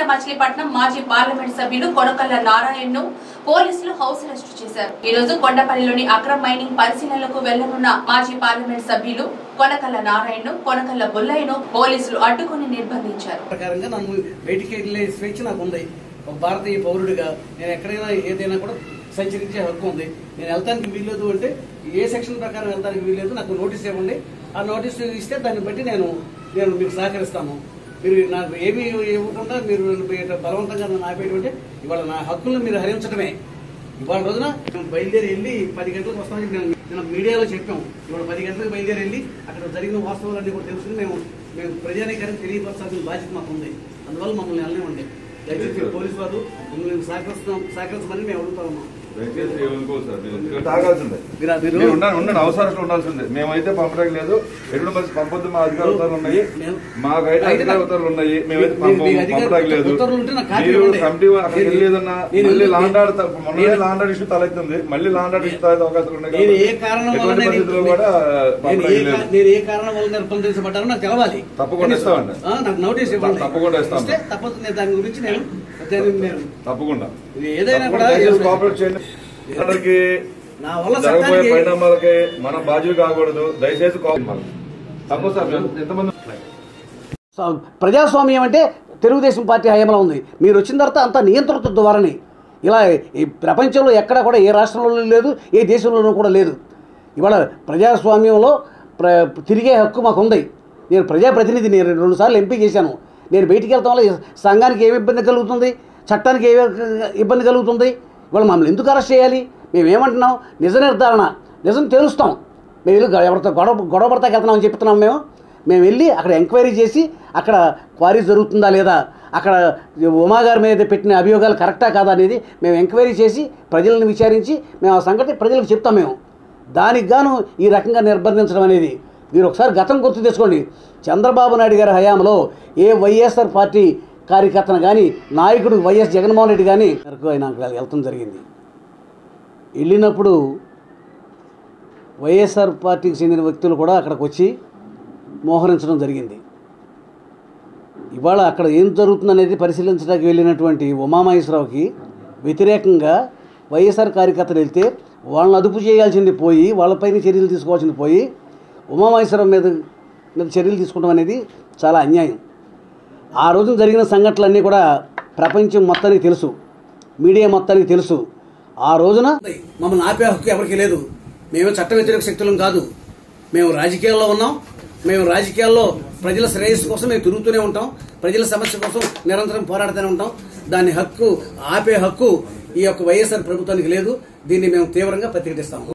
మచిలీపట్నం మాజీ పార్లమెంట్ సభ్యులు కొనకల్ల నారాయణను పోలీసులు హౌస్ అరెస్టు చేశారు ఈ రోజు కొండపల్లిలోని అక్రమ్ మైనింగ్ పరిశీలనలకు వెళ్లనున్న మాజీ పార్లమెంట్ సభ్యులు కొనకల్ల నారాయణను కొనకల్ల బుల్లయ్యను పోలీసులు అడ్డుకుని నిర్బంధించారు ప్రకారంగా నన్ను బయటికి వెళ్ళే స్వేచ్ఛ నాకు ఉంది ఒక భారతీయ పౌరుడిగా నేను ఎక్కడైనా ఏదైనా కూడా సంచరించే హక్కు ఉంది నేను వెళ్తానికి వీల్లేదు అంటే ఏ సెక్షన్ ప్రకారం వెళ్తానికి వీల్లేదు నాకు నోటీస్ ఇవ్వండి ఆ నోటీస్ ఇస్తే దాన్ని బట్టి నేను నేను మీకు సహకరిస్తాను మీరు నాకు ఏమీ ఇవ్వకుండా మీరు నన్ను బలవంతంగా నన్ను ఆపేటువంటి ఇవాళ నా హక్కులను మీరు హరించడమే ఇవాళ రోజున మేము బయలుదేరి వెళ్ళి పది గంటలకు వస్తామని చెప్పి మేము నేను మీడియాలో చెప్పాం ఇవాళ పది గంటలకు బయలుదేరి వెళ్ళి అక్కడ జరిగిన వాస్తవాలన్నీ కూడా తెలుసుకుని మేము మేము ప్రజానీకానికి తెలియపరచాల్సిన బాధ్యత మాకు ఉంది అందువల్ల మమ్మల్ని వెళ్ళనివ్వండి దయచేసి మీరు పోలీసు వారు మమ్మల్ని సహకరిస్తున్నాం సహకరించమని మేము అడుగుతా ఉన్నాం దయచేసి ఏమనుకోదు సార్ మీరు ఎందుకంటే తాగాల్సిందే మీరు మీరు మీరు ఉండండి ఉండండి అవసరం ఉండాల్సిందే మేమైతే పంపడానికి లేదు ఎటువంటి పరిస్థితి పంపొద్దు మా అధికార ఉత్తర్వులు ఉన్నాయి నేను- మాకైతే అయితే అధికార నాకు- ఉత్తర్వులు ఉన్నాయి మేమైతే మీ- మీ పంపం- అధికార పంపడానికి లేదు ఉత్తర్వులు ఉంటే నాకు కాపీ మీరు ఇవ్వండి. కమిటీ అక్కడికి నేను- వెళ్ళేదన్నా నేను- మళ్ళీ నేను- లాండ్ ఆర్డర్ మొన్ననే నేను- లాండ్ ఆర్డర్ ఇష్యూ తలెత్తుంది మళ్ళీ లాండ్ ఆర్డర్ ఇష్యూ తలెత్తే అవకాశాలు ఉన్నాయి నేను ఏ కాబట్టి కారణం వల్ల ఎటువంటి నేను పరిస్థితుల్లో కూడా నేను ఏ పంపడానికి కా- లేదు నేను ఏ కారణం వల్ల నిర్బంధించబడ్డారో నాకు తెలవాలి తప్పకుండా కనీసం, ఇస్తామండి. ఆ, నాకు నోటీస్ ఇవ్వండి తప్పకుండా ఇస్తాం. ఇస్తే తప్పదు నేను దాని గురించి నేను దాన్ని నేను తప్పకుండా ఇది ఏదైనా కూడా తప్పకుండా దయచేసి కోఆపరేట్ చేయండి అందరికి నా వల్ల జరగబోయే చట్టానికి పరిణామాలకి మనం బాధ్యులు కాకూడదు దయచేసి కోఆపరేట్ తప్పదు సార్ ఎంతమంది స- ప్రజాస్వామ్యం అంటే తెలుగుదేశం పార్టీ హయాంలో ఉంది మీరు వచ్చిన తర్వాత అంత నియంత్రిత ద్వారానే ఇలా ఈ ప్రపంచంలో ఎక్కడా కూడా ఏ రాష్ట్రంలో లేదు ఏ దేశంలోనూ కూడా లేదు ఇవాళ ప్రజాస్వామ్యంలో ప్ర తిరిగే హక్కు మాకు ఉంది నేను ప్రజాప్రతినిధి నేను రెండుసార్లు ఎంపీ చేశాను నేను బయటికి వెళ్తాం వల్ల సంఘానికి ఏమి ఇబ్బంది కలుగుతుంది చట్టానికి ఏ ఇబ్బంది కలుగుతుంది ఇవాళ మమ్మల్ని ఎందుకు అరెస్ట్ చేయాలి మేము ఏమంటున్నాం నిజ నిర్ధారణ నిజం తెలుస్తాం మేము వెళ్ళి ఎవరితో గొడవ గొడవ పడతాకి వెళ్తున్నామని చెప్తున్నాం మేము మేము వెళ్ళి అక్కడ ఎంక్వైరీ చేసి అక్కడ క్వారీ జరుగుతుందా లేదా అక్కడ ఉమా గారి మీద పెట్టిన అభియోగాలు కరెక్టా కాదా అనేది మేము ఎంక్వైరీ చేసి ప్రజలను విచారించి మేము ఆ సంగతి ప్రజలకు చెప్తాం మేము దానికి గాను ఈ రకంగా నిర్బంధించడం అనేది మీరు ఒకసారి గతం గుర్తు తెచ్చుకోండి చంద్రబాబు నాయుడు గారి హయాంలో ఏ వైఎస్ఆర్ పార్టీ కార్యకర్తను కానీ నాయకుడు వైఎస్ జగన్మోహన్ రెడ్డి కానీ వరకు ఆయన అక్కడ వెళ్తాం జరిగింది వెళ్ళినప్పుడు వైఎస్ఆర్ పార్టీకి చెందిన వ్యక్తులు కూడా అక్కడికి వచ్చి మోహరించడం జరిగింది ఇవాళ అక్కడ ఏం జరుగుతుందనేది పరిశీలించడానికి వెళ్ళినటువంటి ఉమామహేశ్వరరావుకి వ్యతిరేకంగా వైఎస్ఆర్ కార్యకర్తలు వెళ్తే వాళ్ళని అదుపు చేయాల్సింది పోయి వాళ్ళపైన చర్యలు తీసుకోవాల్సింది పోయి ఉమామహేశ్వరరావు మీద మీద చర్యలు తీసుకోవడం అనేది చాలా అన్యాయం ఆ రోజున జరిగిన సంఘటనలన్నీ కూడా ప్రపంచం మొత్తానికి తెలుసు మీడియా మొత్తానికి తెలుసు ఆ రోజున ఉంది. మమ్మల్ని ఆపే హక్కు ఎవరికి లేదు మేము చట్ట వ్యతిరేక శక్తులం కాదు మేము రాజకీయాల్లో ఉన్నాం మేము రాజకీయాల్లో ప్రజల శ్రేయస్సు కోసం మేము తిరుగుతూనే ఉంటాం ప్రజల సమస్య కోసం నిరంతరం పోరాడుతూనే ఉంటాం దాని హక్కు ఆపే హక్కు ఈ యొక్క వైఎస్ఆర్ ప్రభుత్వానికి లేదు దీన్ని మేము తీవ్రంగా ప్రతిఘటిస్తాం